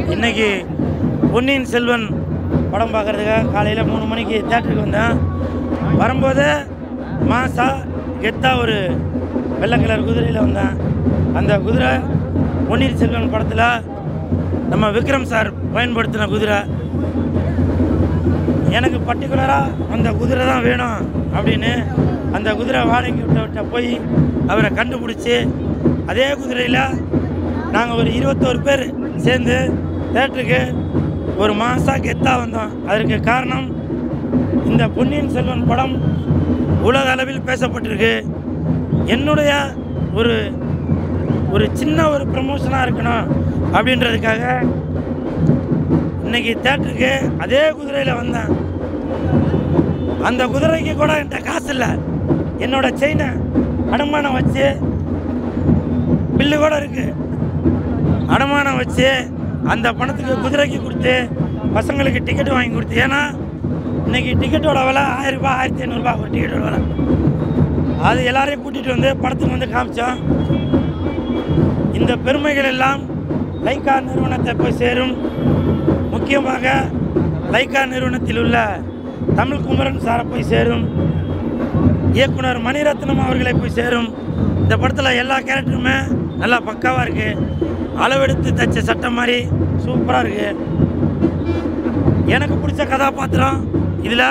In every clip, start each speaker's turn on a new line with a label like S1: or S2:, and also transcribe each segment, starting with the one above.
S1: இன்னைக்கு பொன்னியின் செல்வன் படம் பார்க்கறதுக்காக காலையில் மூணு மணிக்கு தேட்டருக்கு வந்தேன் வரும்போது மாசா கெத்தா ஒரு வெள்ளை கலர் குதிரையில் வந்தேன் அந்த குதிரை பொன்னியின் செல்வன் படத்தில் நம்ம விக்ரம் சார் பயன்படுத்தின குதிரை எனக்கு பர்டிகுலராக அந்த குதிரை தான் வேணும் அப்படின்னு அந்த குதிரை வாடகைக்கு விட்ட போய் அவரை கண்டுபிடிச்சி அதே குதிரையில் நாங்கள் ஒரு இருபத்தோரு பேர் சேர்ந்து தேட்டருக்கு ஒரு மாதம் கெத்தாக வந்தோம் அதற்கு காரணம் இந்த பொன்னியின் செல்வன் படம் உலக அளவில் பேசப்பட்டிருக்கு என்னுடைய ஒரு ஒரு சின்ன ஒரு ப்ரமோஷனாக இருக்கணும் அப்படின்றதுக்காக இன்னைக்கு தேட்டருக்கு அதே குதிரையில் வந்தேன் அந்த குதிரைக்கு கூட என்கிட்ட காசு இல்லை என்னோட செயினை அடமானம் வச்சு பில்லு கூட இருக்கு அடமானம் வச்சு அந்த பணத்துக்கு குதிரைக்கு கொடுத்து பசங்களுக்கு டிக்கெட் வாங்கி கொடுத்து ஏன்னா இன்னைக்கு டிக்கெட்டோட விலை ஆயிரம் ரூபாய் ஆயிரத்தி ஐநூறுரூபா ஒரு டிக்கெட்டோட விலை அது எல்லாரையும் கூட்டிகிட்டு வந்து படத்துக்கு வந்து காமிச்சோம் இந்த பெருமைகள் எல்லாம் லைக்கா நிறுவனத்தை போய் சேரும் முக்கியமாக லைக்கா நிறுவனத்தில் உள்ள தமிழ் குமரன் சாரை போய் சேரும் இயக்குனர் மணிரத்னம் அவர்களை போய் சேரும் இந்த படத்தில் எல்லா கேரக்டருமே நல்லா பக்காவாக இருக்குது அளவெடுத்து தச்ச சட்டம் மாதிரி சூப்பராக இருக்குது எனக்கு பிடிச்ச கதாபாத்திரம் இதில்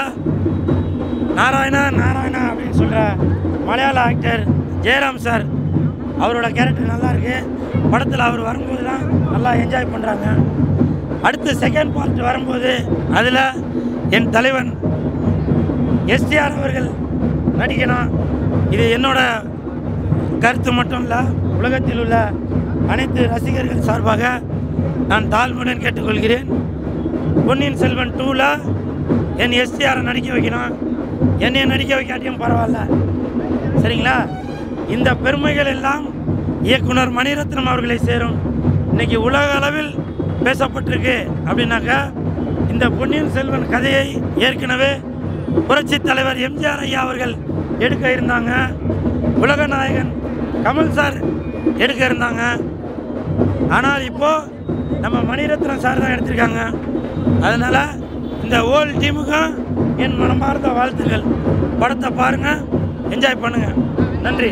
S1: நாராயணா நாராயணா அப்படின்னு சொல்கிற மலையாள ஆக்டர் ஜெயராம் சார் அவரோட கேரக்டர் நல்லா இருக்கு படத்தில் அவர் வரும்போது தான் நல்லா என்ஜாய் பண்ணுறாங்க அடுத்து செகண்ட் பார்ட் வரும்போது அதில் என் தலைவன் எஸ்டிஆர் அவர்கள் நடிக்கணும் இது என்னோட கருத்து மட்டும் இல்லை உலகத்தில் உள்ள அனைத்து ரசிகர்கள் சார்பாக நான் தாழ்மையுடன் கேட்டுக்கொள்கிறேன் பொன்னியின் செல்வன் டூவில் என் எஸ்டிஆரை நடிக்க வைக்கணும் என்னைய நடிக்க வைக்காட்டியும் பரவாயில்ல சரிங்களா இந்த பெருமைகள் எல்லாம் இயக்குனர் மணிரத்னம் அவர்களை சேரும் இன்னைக்கு உலக அளவில் பேசப்பட்டிருக்கு அப்படின்னாக்கா இந்த பொன்னியின் செல்வன் கதையை ஏற்கனவே புரட்சி தலைவர் எம்ஜிஆர் ஐயா அவர்கள் எடுக்க இருந்தாங்க உலக நாயகன் கமல் சார் எடுக்க இருந்தாங்க ஆனால் இப்போ நம்ம மணிரத்னம் சார் தான் எடுத்திருக்காங்க அதனால இந்த ஓல் டீமுக்கும் என் மனமார்ந்த வாழ்த்துக்கள் படத்தை பாருங்க என்ஜாய் பண்ணுங்க நன்றி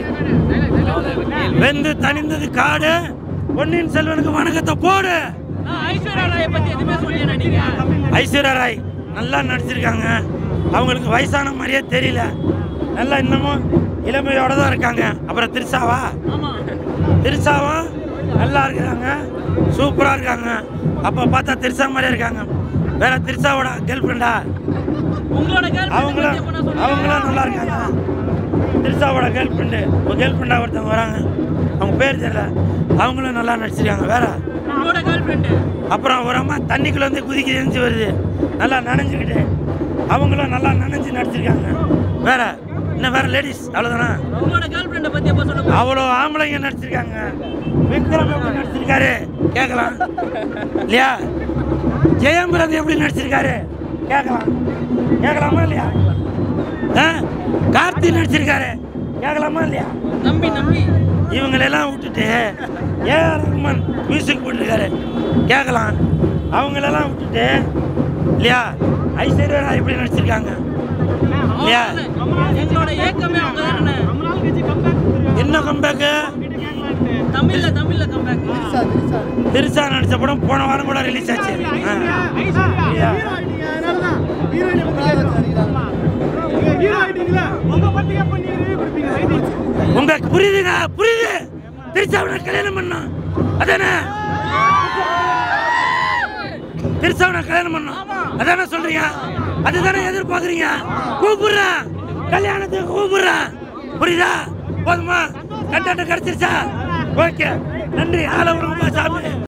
S1: வெந்து தணிந்தது காடு பொன்னியின் செல்வனுக்கு வணக்கத்தை போடு
S2: ஐஸ்வர்யா ராயை பத்தி எதுவுமே சொல்லியா நீங்க
S1: ஐஸ்வர்யா ராய் நல்லா நடிச்சிருக்காங்க அவங்களுக்கு வயசான மாதிரியே தெரியல நல்லா இன்னமும் இளமையோட தான் இருக்காங்க அப்புறம் திருசாவா
S2: ஆமா
S1: திருசாவும் நல்லா இருக்காங்க சூப்பராக இருக்காங்க அப்போ பார்த்தா திருசா மாதிரியே இருக்காங்க வேற திருசாவோட கேர்ள் ஃப்ரெண்டா
S2: உங்களோட கேர்ள்
S1: அவங்களும் அவங்களும் நல்லா இருக்காங்க திருசாவோட கேர்ள் ஃப்ரெண்டு ஒரு கேர்ள் ஃப்ரெண்டாக ஒருத்தவங்க வராங்க அவங்க பேர் தெரியல அவங்களும் நல்லா நடிச்சிருக்காங்க வேற
S2: உங்களோட கேர்ள் ஃப்ரெண்டு
S1: அப்புறம் ஒரு அம்மா தண்ணிக்குள்ள வந்து குதிக்க எரிஞ்சு வருது நல்லா நனைஞ்சுக்கிட்டு அவங்களும் நல்லா நனைஞ்சு நடிச்சிருக்காங்க வேற இன்னும் வேற லேடிஸ் அவ்வளோதானா
S2: உங்களோட கேர்ள் ஃப்ரெண்டை பத்தி எப்போ சொல்ல போறீங்க?
S1: அவ்வளோ ஆம்பளைங்க நடிச்சிருக்காங்க விக்ரம் எப்படி நடிச்சிருக்காரு கேட்கலாம் இல்லையா ஜெயம் ரவி எப்படி நடிச்சிருக்காரு கேட்கலாம் கேட்கலாமா இல்லையா ஆ? கார்த்தி நடிச்சிருக்காரு கேட்கலாமா இல்லையா
S2: நம்பி நம்பி
S1: இவங்களெல்லாம் விட்டுட்டு ஏஆர் ரஹ்மான் மியூசிக் போட்டிருக்காரு கேட்கலாம் அவங்களெல்லாம் விட்டுட்டு இல்லையா ஐஸ்வர்யா ராய் எப்படி நடிச்சிருக்காங்க இல்லையா
S2: எங்களோட ஏக்கமே அவங்க தானே
S1: என்ன கம்பேக்கு
S2: தமிழ்ல தமிழ்ல கம்பேக்
S1: திருசா நடிச்ச படம் போன வாரம் கூட ரிலீஸ் ஆச்சு ஆ. இல்லையா? உங்களுக்கு புரியுதுங்க புரியுது திருச்சாவனை கல்யாணம் பண்ணோம் அதானே திருச்சாவனை கல்யாணம் பண்ணோம் அதானே சொல்றீங்க அதுதானே எதிர்பார்க்குறீங்க கூப்பிடுறேன் கல்யாணத்துக்கு கூப்பிடுறேன் புரியுதா போதுமா கண்டென்ட் கிடைச்சிருச்சா ஓகே நன்றி ஆள விடுங்கப்பா சாமி